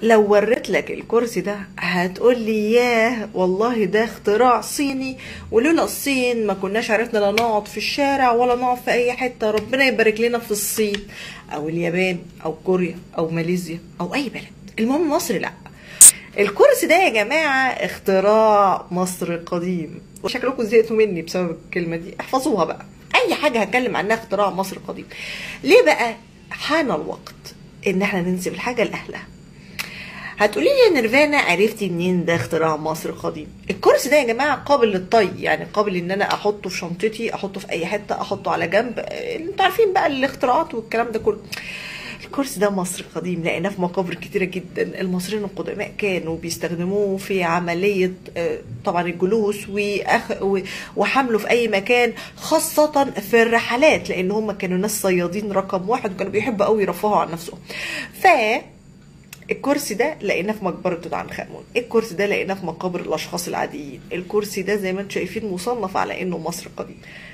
لو وريت لك الكرسي ده هتقول لي ياه والله ده اختراع صيني ولولا الصين ما كناش عرفنا لا نقعد في الشارع ولا نقعد في اي حته ربنا يبارك لنا في الصين او اليابان او كوريا او ماليزيا او اي بلد المهم مصر لا الكرسي ده يا جماعه اختراع مصر قديم وشكلكم زهقتوا مني بسبب الكلمه دي احفظوها بقى اي حاجه هتكلم عنها اختراع مصر قديم ليه بقى حان الوقت ان احنا ننسب الحاجه لاهلها هتقولي لي يا نيرفانا عرفتي منين ده اختراع مصر قديم الكرسي ده يا جماعه قابل للطي يعني قابل ان انا احطه في شنطتي احطه في اي حته احطه على جنب آه، انتوا عارفين بقى الاختراعات والكلام ده كله الكرسي ده مصري قديم لقيناه في مقابر كتيره جدا المصريين القدماء كانوا بيستخدموه في عمليه آه، طبعا الجلوس وأخ- و- وحمله في اي مكان خاصه في الرحلات لان هم كانوا ناس صيادين رقم واحد وكانوا بيحبوا قوي يرفهوا عن نفسهم ف الكرسي ده لقيناه في مقبرة توت عنخ آمون الكرسي ده لقيناه في مقابر الأشخاص العاديين الكرسي ده زي ما انتم شايفين مصنف على إنه مصر قديم